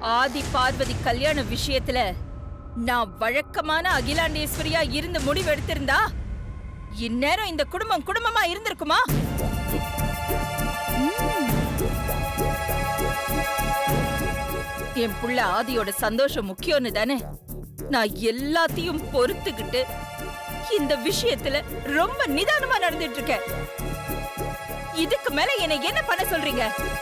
ஆதி பார்வதி கல்யாண விஷயத்துல நான் வழக்கமான அகிலாண்டேஸ்வரியா இருந்து முடிவெடுத்திருந்தா இந்நேரம் இந்த குடும்பம் குடும்பமா இருந்திருக்குமா என் புள்ள ஆதியோட சந்தோஷம் முக்கியம்னு தானே நான் எல்லாத்தையும் பொறுத்துக்கிட்டு இந்த விஷயத்துல ரொம்ப நிதானமா நடந்துட்டு இருக்கேன் இதுக்கு மேல என்னை என்ன பண்ண சொல்றீங்க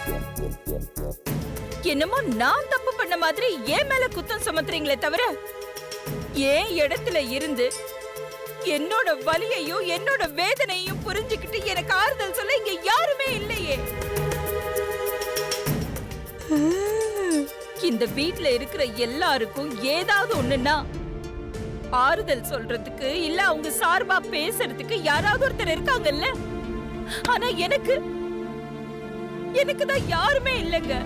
என்னமோ நான் தப்பு பண்ண மாதிரி ஏன் மேல குத்தம் சுமத்துறீங்களே தவிர ஏன் இடத்துல இருந்து என்னோட வலியையும் என்னோட வேதனையும் புரிஞ்சுக்கிட்டு எனக்கு ஆறுதல் சொல்ல இங்க யாருமே இல்லையே இந்த வீட்ல இருக்கிற எல்லாருக்கும் ஏதாவது ஒண்ணுன்னா ஆறுதல் சொல்றதுக்கு இல்ல அவங்க சார்பா பேசுறதுக்கு யாராவது ஒருத்தர் இருக்காங்கல்ல ஆனா எனக்கு எனக்கு தான் யாருமே இல்லைங்க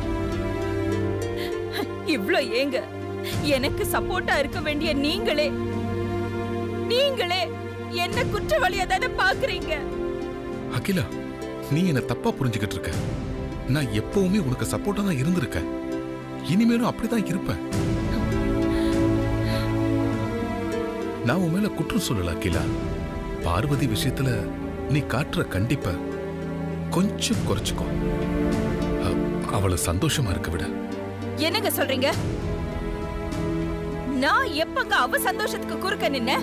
இவ்ளோ ஏங்க எனக்கு சப்போர்ட்டா இருக்க வேண்டிய நீங்களே நீங்களே என்ன குற்றவாளியா தானே பாக்குறீங்க அகிலா நீ என்ன தப்பா புரிஞ்சுக்கிட்டு இருக்க நான் எப்பவுமே உனக்கு சப்போர்ட்டா தான் இருந்திருக்கேன் இனிமேலும் அப்படிதான் இருப்பேன் நான் உன் மேல குற்றம் சொல்லல அகிலா பார்வதி விஷயத்துல நீ காட்டுற கண்டிப்ப கொஞ்சம் குறைச்சுக்கோ அ- அவளை சந்தோஷமா இருக்க விட என்னங்க சொல்றீங்க நான் எப்பங்க அவ சந்தோஷத்துக்கு குறுக்க நின்ன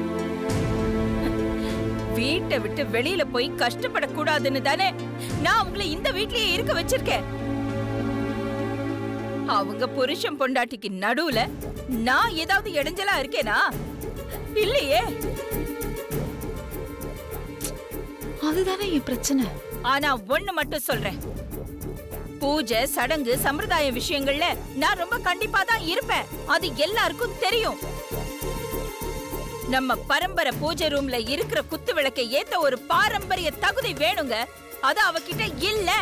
வீட்டை விட்டு வெளியில போய் கஷ்டப்படக்கூடாதுன்னு தானே நான் உங்களை இந்த வீட்லயே இருக்க வச்சிருக்கேன் அவங்க புருஷன் பொண்டாட்டிக்கு நடுவுல நான் ஏதாவது இடைஞ்சலா இருக்கேனா இல்லையே அதுதானே என் பிரச்சனை ஆனா ஒண்ணு மட்டும் சொல்றேன் பூஜை சடங்கு சம்பிரதாய விஷயங்கள்ல நான் ரொம்ப கண்டிப்பா தான் இருப்பேன் அது எல்லாருக்கும் தெரியும் நம்ம பரம்பரை பூஜை ரூம்ல இருக்கிற குத்து விளக்கை ஏத்த ஒரு பாரம்பரிய தகுதி வேணுங்க அது அவகிட்ட இல்ல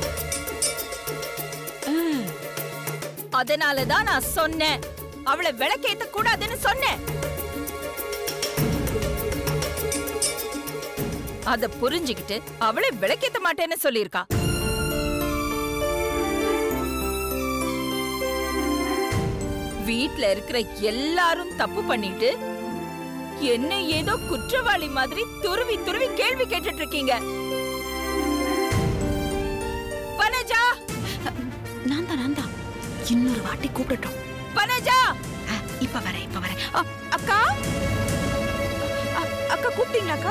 அதனாலதான் நான் சொன்னேன் அவளை விளக்கேத்த கூடாதுன்னு சொன்னேன் அத புரிஞ்சுக்கிட்டு அவளே விளக்கேத்த மாட்டேன்னு சொல்லியிருக்கா வீட்ல இருக்கிற எல்லாரும் தப்பு பண்ணிட்டு என்ன ஏதோ குற்றவாளி மாதிரி துருவி துருவி கேள்வி கேட்டுட்டு இருக்கீங்க பனஜா நான் தான் நான் தான் இன்னொரு வாட்டி கூப்பிடட்டும் பனஜா ஆ, இப்ப வரேன் இப்ப வரேன் ஆ, அக்கா அ- அக்கா கூப்பிட்டீங்களாக்கா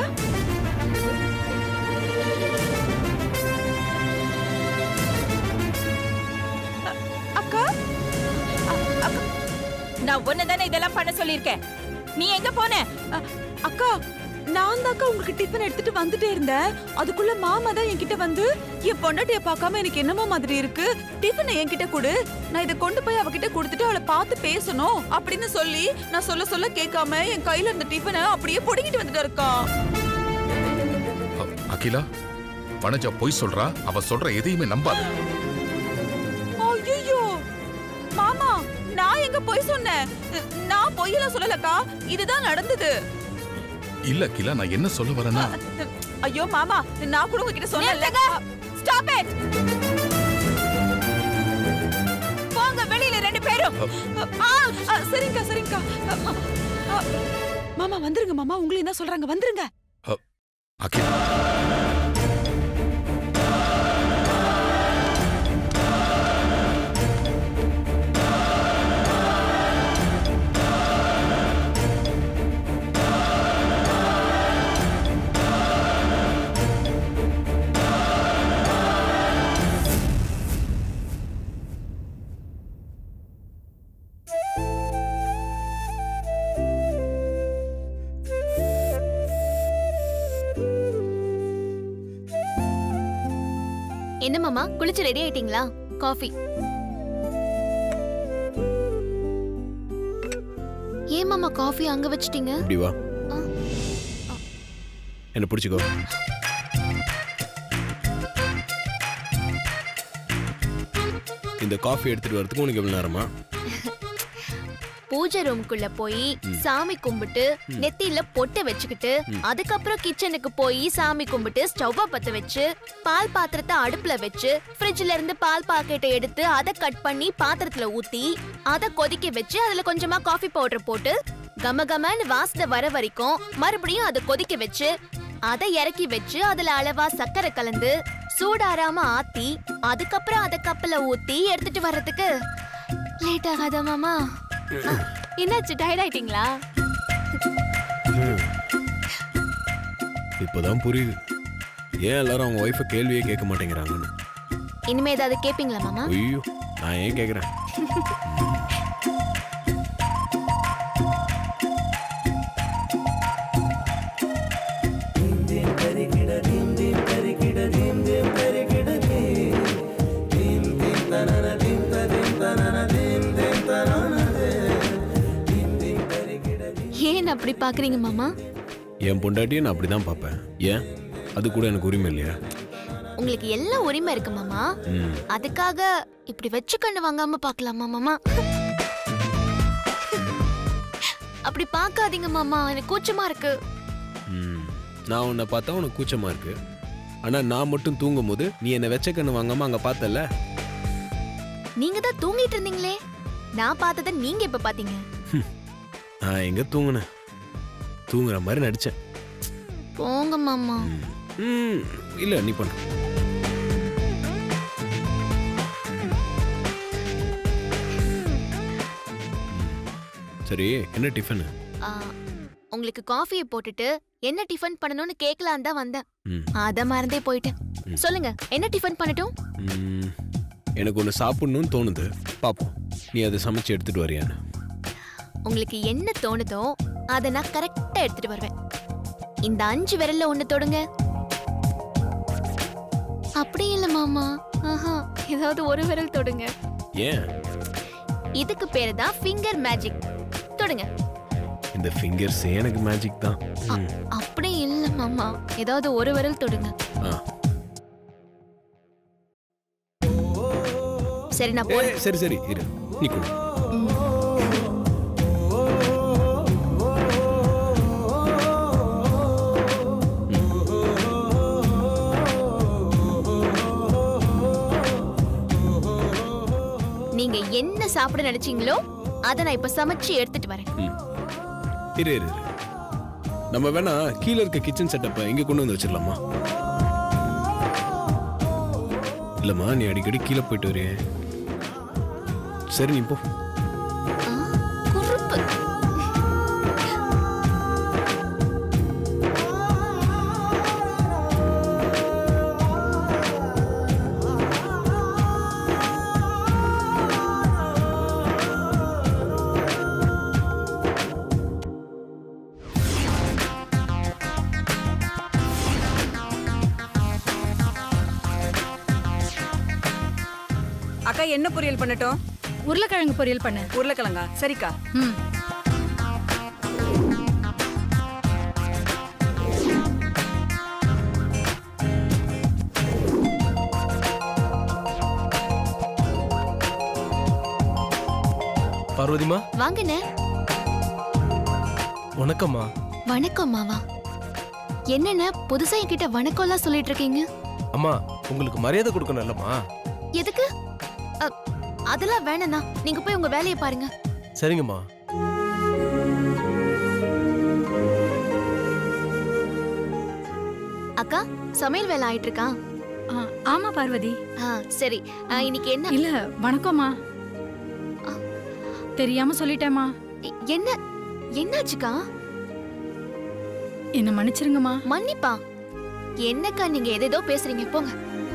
அ- அக்கா அ- அக்கா நான் ஒன்னு தானே இதெல்லாம் பண்ண சொல்லியிருக்கேன் நீ எங்க போன அக்கா நான் தாக்கா உங்களுக்கு டிஃபன் எடுத்துட்டு வந்துட்டே இருந்தேன் அதுக்குள்ள மாமா தான் என்கிட்ட வந்து என் பொண்டாட்டிய பார்க்காம எனக்கு என்னமோ மாதிரி இருக்கு டிஃபனை என்கிட்ட கொடு நான் இதை கொண்டு போய் அவகிட்ட கொடுத்துட்டு அவளை பார்த்து பேசணும் அப்படின்னு சொல்லி நான் சொல்ல சொல்ல கேட்காம என் கையில இருந்த டிஃபனை அப்படியே பொடுங்கிட்டு வந்துட்டு இருக்கா அ- அகிலா வனஜா பொய் சொல்றா அவ சொல்ற எதையுமே நம்பாத ஐயோ மாமா நான் எங்க போய் சொன்னேன் நான் பொய்யெல்லாம் சொல்லலக்கா இதுதான் நடந்தது இல்ல அகிலா நான் என்ன சொல்ல வரேன்னா ஐயோ மாமா நான் கூட உங்ககிட்ட சொன்னேன்ல ஸ்டாப் இட் போங்க வெளியில ரெண்டு பேரும் ஆ, ஆ, சரிங்கக்கா சரிங்கக்கா ஆ, ஆ, மாமா வந்துருங்க மாமா உங்களையும் தான் சொல்றாங்க வந்துருங்க அகிலா என்ன மாமா குளிச்சு ரெடி ஆயிட்டீங்களா காஃபி ஏன் மாமா காஃபி அங்க வச்சிட்டீங்க இப்படி வா ஆ. என்ன பிடிச்சிக்கோ இந்த காஃபி எடுத்துட்டு வரதுக்கு உனக்கு எவ்வளவு நேரமா பூஜை ரூம்குள்ள போய் சாமி கும்பிட்டு நெத்தியில பொட்டு வச்சுக்கிட்டு அதுக்கப்புறம் கிச்சனுக்கு போய் சாமி கும்பிட்டு ஸ்டவ்வ பத்த வச்சு பால் பாத்திரத்தை அடுப்புல வச்சு ஃப்ரிட்ஜ்ல இருந்து பால் பாக்கெட்டை எடுத்து அதை கட் பண்ணி பாத்திரத்துல ஊத்தி அதை கொதிக்க வச்சு அதுல கொஞ்சமா காஃபி பவுடர் போட்டு கம கமன்னு வாசனை வர வரைக்கும் மறுபடியும் அதை கொதிக்க வச்சு அதை இறக்கி வச்சு அதுல அளவா சக்கரை கலந்து சூடாராம ஆத்தி அதுக்கப்புறம் அதை கப்பல ஊத்தி எடுத்துட்டு வர்றதுக்கு லேட் ஆகாதா மாமா ஆ, என்னாச்சு டயர்ட் ஆயிட்டீங்களா இப்போதான் புரியுது ஏன் எல்லாரும் அவங்க ஒய்ஃபை கேள்வியே கேட்க மாட்டேங்கிறாங்கன்னு இனிமே ஏதாவது கேப்பீங்களா மாமா ஐயோ நான் ஏன் கேட்குறேன் ஏன் அப்படி பாக்குறீங்க மாமா என் பொண்டாட்டியை நான் அப்படி தான் பார்ப்பேன் ஏன் அது கூட எனக்கு உரிமை இல்லையா உங்களுக்கு எல்லாம் உரிமை இருக்கு மாமா ம் அதுக்காக இப்படி வச்சு கண்ணு வாங்காம பார்க்கலாமா மாமா அப்படி பார்க்காதீங்க மாமா எனக்கு கூச்சமா இருக்கு ம் நான் உன்னை பார்த்தா உனக்கு கூச்சமா இருக்கு ஆனா நான் மட்டும் தூங்கும் போது நீ என்னை வெச்ச கண்ணு வாங்காம அங்க பார்த்தல நீங்க தான் தூங்கிட்டு இருந்தீங்களே நான் பார்த்ததை நீங்க இப்ப பாத்தீங்க நான் எங்க தூங்குனேன் தூங்குற மாதிரி நடிச்சேன் போங்க மாமா ம் இல்ல நீ பண்ணு சரி என்ன டிஃபனு ஆ, உங்களுக்கு காஃபியை போட்டுட்டு என்ன டிஃபன் பண்ணணும்னு கேட்கலாம் தான் வந்தேன் ம் அத மறந்தே போயிட்டேன் ம். சொல்லுங்க என்ன டிஃபன் பண்ணட்டும் ம், எனக்கு ஒன்று சாப்பிடணும்னு தோணுது பார்ப்போம் நீ அதை சமைச்சு எடுத்துட்டு வரியான்னு உங்களுக்கு என்ன தோணுதோ அதை நான் கரெக்டா எடுத்துட்டு வருவேன் இந்த அஞ்சு விரல்ல ஒண்ணு தொடுங்க அப்படி இல்ல மாமா ஆஹா ஏதாவது ஒரு விரல் தொடுங்க ஏன் இதுக்கு பேரு தான் ஃபிங்கர் மேஜிக் தொடுங்க இந்த ஃபிங்கர்ஸ் எனக்கு மேஜிக் தான் ம், அப்படி இல்ல மாமா ஏதாவது ஒரு விரல் தொடுங்க ஆ. சரி நான் போறேன் ஏய், சரி சரி இரு நீ கொடு நீங்க என்ன சாப்பிட நினைச்சீங்களோ அதை நான் இப்ப சமைச்சு எடுத்துட்டு வரேன் ம். இரு இரு இரு நம்ம வேணா கீழே இருக்க கிச்சன் செட்டப்பை இங்க கொண்டு வந்து வச்சிடலாமா இல்லம்மா நீ அடிக்கடி கீழே போயிட்டு வரியே சரி நீ போ ஆ, குறுப்பு அக்கா என்ன பொரியல் பண்ணட்டும் உருளைக்கிழங்கு பொரியல் பண்ணு உருளைக்கிழங்கா சரிக்கா ம் பார்வதிமா வாங்கண்ணே வணக்கம்மா வணக்கம் மாவா என்னண்ணே புதுசா என்கிட்ட வணக்கம்லாம் சொல்லிட்டு இருக்கீங்க அம்மா உங்களுக்கு மரியாதை கொடுக்கணும்லம்மா எதுக்கு அ, அதெல்லாம் வேணாண்ணா நீங்க போய் உங்க வேலையை பாருங்க சரிங்கம்மா அக்கா சமையல் வேலை ஆயிட்டு இருக்கா ஆ, ஆமா பார்வதி ஆ சரி ஆ, இன்னைக்கு என்ன இல்ல வணக்கம்மா தெரியாம சொல்லிட்டேம்மா எ- என்ன என்னாச்சுக்கா என்ன மன்னிச்சிருங்கம்மா மன்னிப்பா என்னக்கா நீங்க எதேதோ பேசுறீங்க போங்க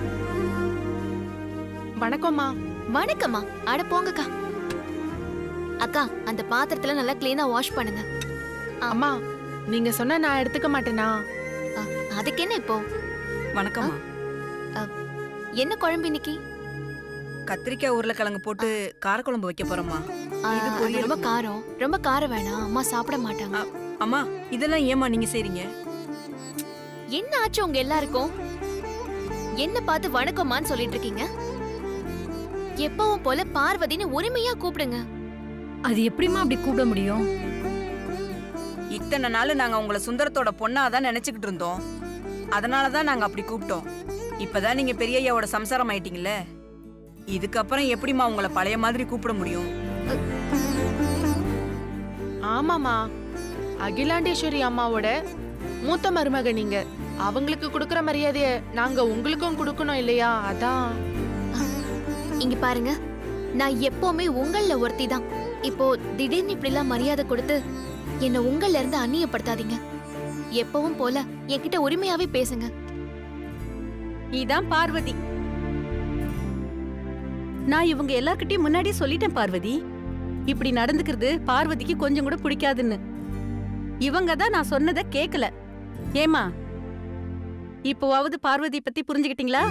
வணக்கம்மா வணக்கம்மா அட போங்கக்கா அக்கா அந்த பாத்திரத்துல நல்லா கிளீனா வாஷ் பண்ணுங்க அம்மா நீங்க சொன்னா நான் எடுத்துக்க மாட்டேனா ஆ, அதுக்கு என்ன இப்போ வணக்கம்மா என்ன குழம்பு இன்னைக்கு கத்திரிக்காய் உருளைக்கிழங்கு போட்டு காரக்குழம்பு வைக்க போறோம்மா ஆ, இது அது பொரியல். ரொம்ப காரம் ரொம்ப காரம் வேணாம் அம்மா சாப்பிட மாட்டாங்க அம்மா இதெல்லாம் ஏம்மா நீங்க செய்றீங்க என்ன ஆச்சு உங்க எல்லாருக்கும் என்ன பார்த்து வணக்கம்மான்னு சொல்லிட்டு இருக்கீங்க எப்பவும் போல பார்வதின்னு உரிமையா கூப்பிடுங்க அது எப்படிம்மா அப்படி கூப்பிட முடியும் இத்தனை நாள் நாங்க உங்களை சுந்தரத்தோட பொண்ணா தான் நினைச்சுக்கிட்டு இருந்தோம் அதனால தான் நாங்க அப்படி கூப்பிட்டோம் இப்பதான் நீங்க பெரிய ஐயாவோட சம்சாரம் ஆயிட்டீங்கல்ல இதுக்கப்புறம் எப்படிம்மா உங்களை பழைய மாதிரி கூப்பிட முடியும் ஆமாமா அகிலாண்டேஸ்வரி அம்மாவோட மூத்த மருமக நீங்க அவங்களுக்கு கொடுக்கற மரியாதைய நாங்க உங்களுக்கும் கொடுக்கணும் இல்லையா அதான் இங்க பாருங்க நான் எப்பவுமே உங்கள ஒருத்தி தான் இப்போ திடீர்னு இப்படிலாம் மரியாதை கொடுத்து என்ன உங்கள இருந்து அந்நியப்படுத்தாதீங்க எப்பவும் போல என்கிட்ட உரிமையாவே பேசுங்க இதான் பார்வதி நான் இவங்க எல்லார்கிட்டயும் முன்னாடியே சொல்லிட்டேன் பார்வதி இப்படி நடந்துக்கிறது பார்வதிக்கு கொஞ்சம் கூட பிடிக்காதுன்னு இவங்க தான் நான் சொன்னதை கேக்கல ஏமா இப்போவாவது பார்வதி பத்தி புரிஞ்சுக்கிட்டீங்களா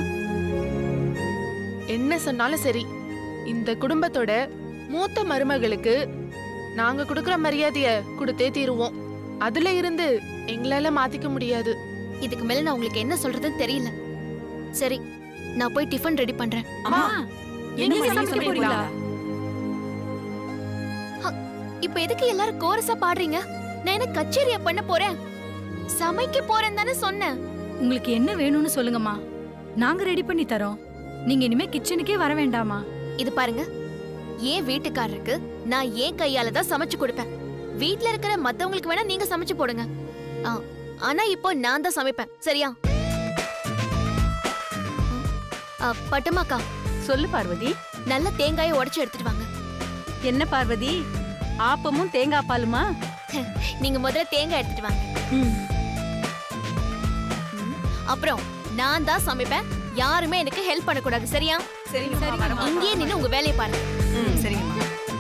என்ன சொன்னாலும் சரி இந்த குடும்பத்தோட மூத்த மருமகளுக்கு நாங்க கொடுக்கற மரியாதைய கொடுத்தே தீருவோம் அதுல இருந்து எங்களால மாத்திக்க முடியாது இதுக்கு மேல நான் உங்களுக்கு என்ன சொல்றதுன்னு தெரியல சரி நான் போய் டிஃபன் ரெடி பண்றேன் அம்மா என்னம்மா, நீங்க நீங்க சமைக்க போறீங்களா? போறீங்களா இப்ப எதுக்கு எல்லாரும் கோரஸா பாடுறீங்க நான் என்ன கச்சேரியா பண்ண போறேன் சமைக்க போறேன் தானே சொன்னேன் உங்களுக்கு என்ன வேணும்னு சொல்லுங்கம்மா நாங்க ரெடி பண்ணி தரோம் நீங்க இனிமே கிச்சனுக்கே வர வேண்டாமா இது பாருங்க என் வீட்டுக்காரருக்கு நான் ஏன் கையால தான் சமைச்சு கொடுப்பேன் வீட்ல இருக்கிற மத்தவங்களுக்கு வேணா நீங்க சமைச்சு போடுங்க ஆ, ஆனா இப்போ நான் தான் சமைப்பேன் சரியா ஆ, பட்டுமாக்கா சொல்லு பார்வதி நல்ல தேங்காயை உடைச்சு எடுத்துட்டு வாங்க என்ன பார்வதி ஆப்பமும் தேங்காய் பாலுமா நீங்க முதல்ல தேங்காய் எடுத்துட்டு வாங்க ம். ம், அப்புறம் நான் தான் சமைப்பேன் யாருமே எனக்கு ஹெல்ப் பண்ணக்கூடாது சரியா சரிங்கம்மா வரேம்மா. இங்கேயே நின்னு உங்க வேலையை பாருங்க ம் சரிங்கம்மா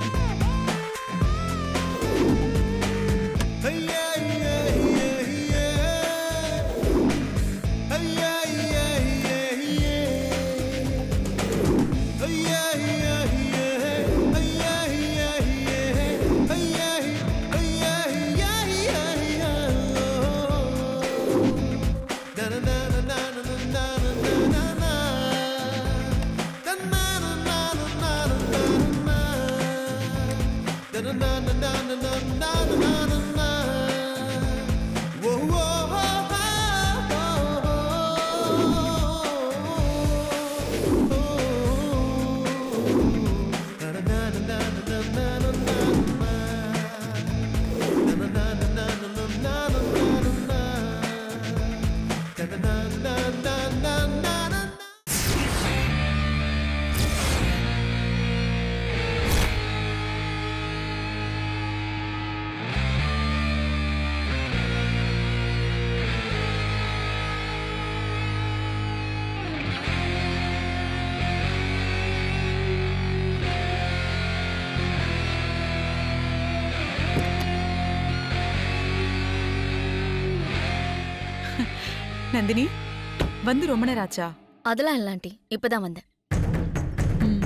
நந்தினி வந்து ரொம்ப நேரம் ஆச்சா அதெல்லாம் இல்ல ஆண்டி இப்பதான் வந்தேன் ம்.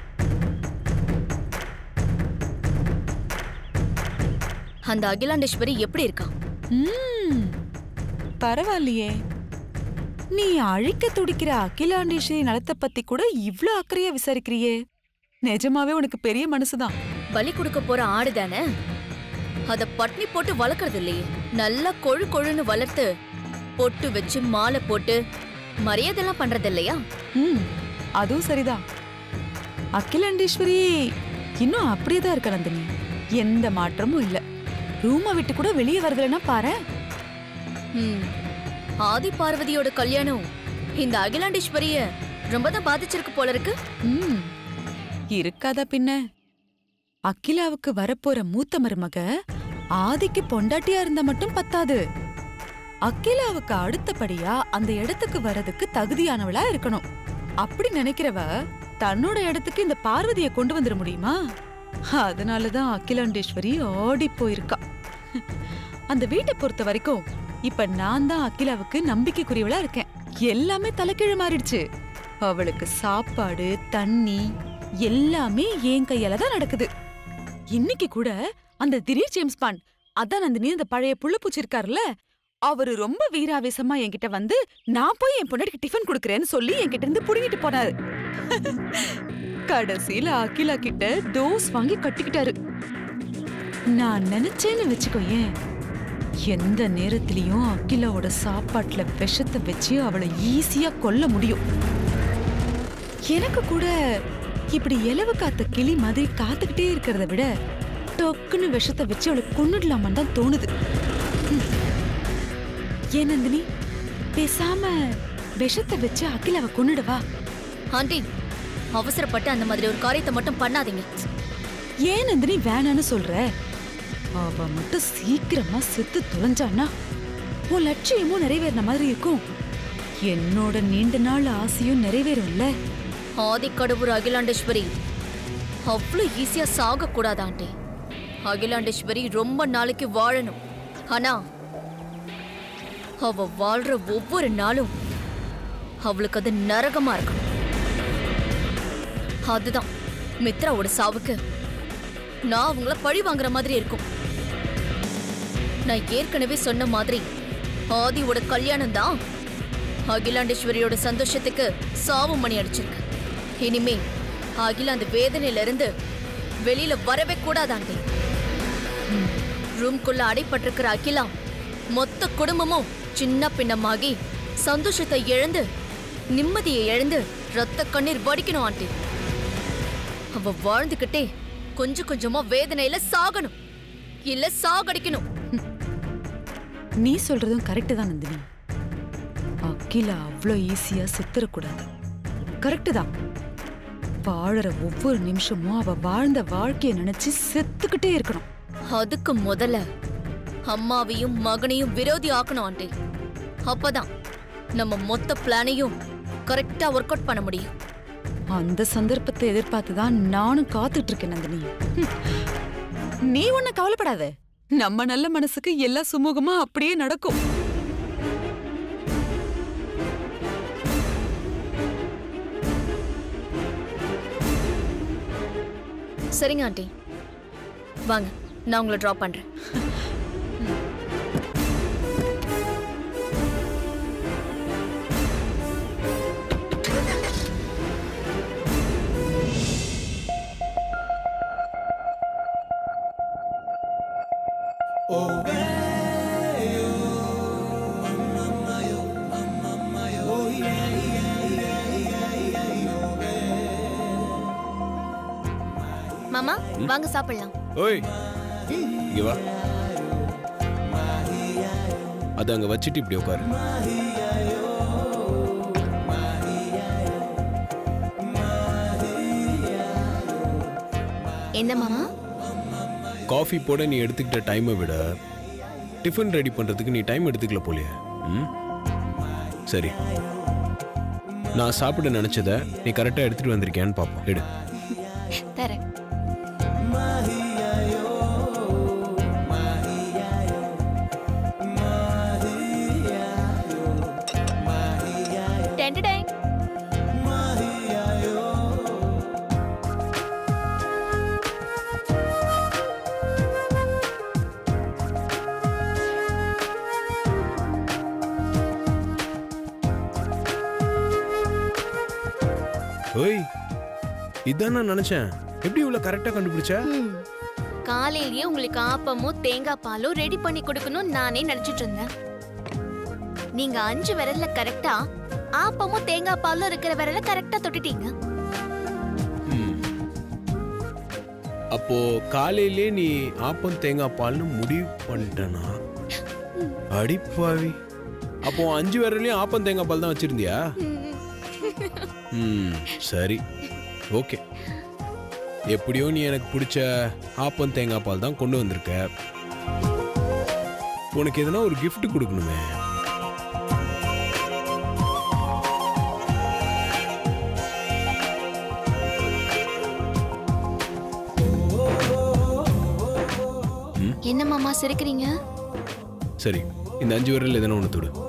அந்த அகிலாண்டேஸ்வரி எப்படி இருக்கா ம், பரவாயில்லையே நீ அழிக்க துடிக்கிற அகிலாண்டேஸ்வரி நலத்தை பத்தி கூட இவ்ளோ அக்கறையா விசாரிக்கிறியே நிஜமாவே உனக்கு பெரிய மனசுதான் பலி கொடுக்க போற ஆடு தானே அத பட்னி போட்டு வளர்க்கறது இல்லையே நல்லா கொழு கொழுன்னு வளர்த்து பொட்டு வச்சு மாலை போட்டு மரியாதைலாம் பண்றது இல்லையா ம் அதுவும் சரிதான் அகிலாண்டேஸ்வரி இன்னும் அப்படியே தான் இருக்க நந்தினி எந்த மாற்றமும் இல்ல ரூமை விட்டு கூட வெளியே வரதுலன்னா பாரு ம். ஆதி பார்வதியோட கல்யாணம் இந்த அகிலாண்டேஸ்வரிய ரொம்ப தான் பாதிச்சிருக்கு போல இருக்கு ம் இருக்காதா பின்ன அகிலாவுக்கு வரப்போற மூத்த மருமக ஆதிக்கு பொண்டாட்டியா இருந்தா மட்டும் பத்தாது அகிலாவுக்கு அடுத்தபடியா அந்த இடத்துக்கு வரதுக்கு தகுதியானவளா இருக்கணும் அப்படி நினைக்கிறவ தன்னோட இடத்துக்கு இந்த பார்வதிய கொண்டு வந்துட முடியுமா அதனாலதான் அகிலாண்டேஸ்வரி ஆடி போயிருக்கா அந்த வீட்டை பொறுத்த வரைக்கும் இப்ப நான் தான் அகிலாவுக்கு நம்பிக்கைக்குரியவளா இருக்கேன் எல்லாமே தலைக்கீழ மாறிடுச்சு அவளுக்கு சாப்பாடு தண்ணி எல்லாமே என் கையால தான் நடக்குது இன்னைக்கு கூட அந்த திடீர் ஜேம்ஸ் பாண்ட் அதான் நந்தினி அந்த பழைய புள்ளப்பூச்சி இருக்காருல்ல அவரு ரொம்ப வீராவேசமா என்கிட்ட வந்து நான் போய் என் பொண்டாட்டிக்கு டிஃபன் கொடுக்கறேன்னு சொல்லி என்கிட்ட இருந்து புடுங்கிட்டு போனாரு கடைசியில அகிலா கிட்ட டோஸ் வாங்கி கட்டிக்கிட்டாரு நான் நினைச்சேன்னு வச்சுக்கோயேன் எந்த நேரத்திலயும் அகிலாவோட சாப்பாட்டுல விஷத்தை வச்சு அவளை ஈஸியா கொல்ல முடியும் எனக்கு கூட இப்படி எலவு காத்த கிளி மாதிரி காத்துக்கிட்டே இருக்கிறத விட டொக்குன்னு விஷத்தை வச்சு அவளை கொன்னுடலாமான்னு தான் தோணுது ம். ஏன் நந்தினி பேசாம விஷத்தை வச்சு அகிலாவை கொன்னுடவா ஆண்டி அவசரப்பட்டு அந்த மாதிரி ஒரு காரியத்தை மட்டும் பண்ணாதீங்க ஏன் நந்தினி வேணான்னு சொல்ற அவ மட்டும் சீக்கிரமா செத்து தொலைஞ்சான்னா உன் லட்சியமும் நிறைவேறின மாதிரி இருக்கும் என்னோட நீண்ட நாள் ஆசையும் நிறைவேறும்ல ஆதிக்கடவுர் அகிலாண்டேஸ்வரி அவ்வளோ ஈஸியா சாக கூடாது ஆண்டி அகிலாண்டேஸ்வரி ரொம்ப நாளைக்கு வாழணும் ஆனா அவ வாழ்ற ஒவ்வொரு நாளும் அவளுக்கு அது நரகமா இருக்கணும் அதுதான் மித்ராவோட சாவுக்கு நான் அவங்கள பழி வாங்குற மாதிரி இருக்கும் நான் ஏற்கனவே சொன்ன மாதிரி ஆதியோட கல்யாணம் தான் அகிலாண்டேஸ்வரியோட சந்தோஷத்துக்கு சாவு மணி அடிச்சிருக்கு இனிமே அகில அந்த வேதனையில இருந்து வெளியில வரவே கூடாதாண்டி ரூம்குள்ள அடைப்பட்டிருக்கிற அகிலா மொத்த குடும்பமும் சின்ன பின்னமாகி சந்தோஷத்தை இழந்து நிம்மதியை இழந்து ரத்த கண்ணீர் வடிக்கணும் ஆண்டி அவ வாழ்ந்துகிட்டே கொஞ்சம் கொஞ்சமா வேதனையில சாகணும் இல்ல சாகடிக்கணும் நீ சொல்றதும் கரெக்டு தான் நந்தினி அகிலா அவ்வளோ ஈஸியா செத்துறக்கூடாது கரெக்டு தான் வாழற ஒவ்வொரு நிமிஷமும் அவ வாழ்ந்த வாழ்க்கைய நினைச்சு செத்துக்கிட்டே இருக்கணும் அதுக்கு முதல்ல அம்மாவையும் மகனையும் விரோதி ஆக்கணும் ஆண்டி அப்பதான் நம்ம மொத்த பிளானையும் கரெக்டா ஒர்க் அவுட் பண்ண முடியும் அந்த சந்தர்ப்பத்தை எதிர்பார்த்து தான் நானும் காத்துட்டு இருக்கேன் நந்தினி ஹம். நீ ஒண்ணு கவலைப்படாத நம்ம நல்ல மனசுக்கு எல்லாம் சுமூகமா அப்படியே நடக்கும் சரிங்க ஆண்டி வாங்க நான் உங்களை ட்ராப் பண்றேன் மாமா வாங்க சாப்பிடலாம் ஓய் இங்க வா அதை அங்க வச்சுட்டு இப்படி உட்காரு என்ன மாமா காஃபி போட நீ எடுத்துக்கிட்ட டைமை விட டிஃபன் ரெடி பண்றதுக்கு நீ டைம் எடுத்துக்கல போலியே ம் சரி நான் சாப்பிட நினைச்சத நீ கரெக்டா எடுத்துட்டு வந்திருக்கியான்னு பார்ப்போம் எடு தரேன் டென்டடேங். ஓய் இதான் நான் நினைச்சேன் எப்படி இவ்வளவு கரெக்டா கண்டுபிடிச்ச ம். காலையிலேயே உங்களுக்கு ஆப்பமும் தேங்காய் பாலும் ரெடி பண்ணி கொடுக்கணும்னு நானே நினைச்சிட்டு இருந்தேன் நீங்க அஞ்சு விரல்ல கரெக்டா ஆப்பமும் தேங்காய் பாலும் இருக்கிற விரல கரெக்டா தொட்டுட்டீங்க ம். அப்போ காலையிலே நீ ஆப்பம் தேங்காய் பால்னு முடிவு பண்ணிட்டனா அடிப்பாவி அப்போ உன் அஞ்சு விரலையும் ஆப்பம் தேங்காய் பால் தான் வச்சிருந்தியா ம் சரி ஓகே எப்படியோ நீ எனக்கு பிடிச்ச ஆப்பம் தேங்காய் பால் தான் கொண்டு வந்திருக்க உனக்கு எதனா ஒரு gift கொடுக்கணுமே என்ன மாமா சிரிக்கிறீங்க சரி இந்த அஞ்சு விரல் எதனா ஒன்று தொடு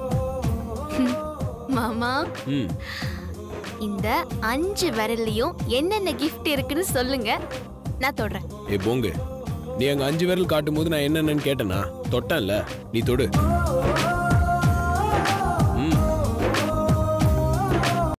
மாமா ம் இந்த அஞ்சு விரல்லையும் என்னென்ன gift இருக்குன்னு சொல்லுங்க நான் தொடுறேன் ஏ போங்கு நீ அங்க அஞ்சு விரல் காட்டும் போது நான் என்னென்னு கேட்டேனா தொட்டேன்ல நீ தொடு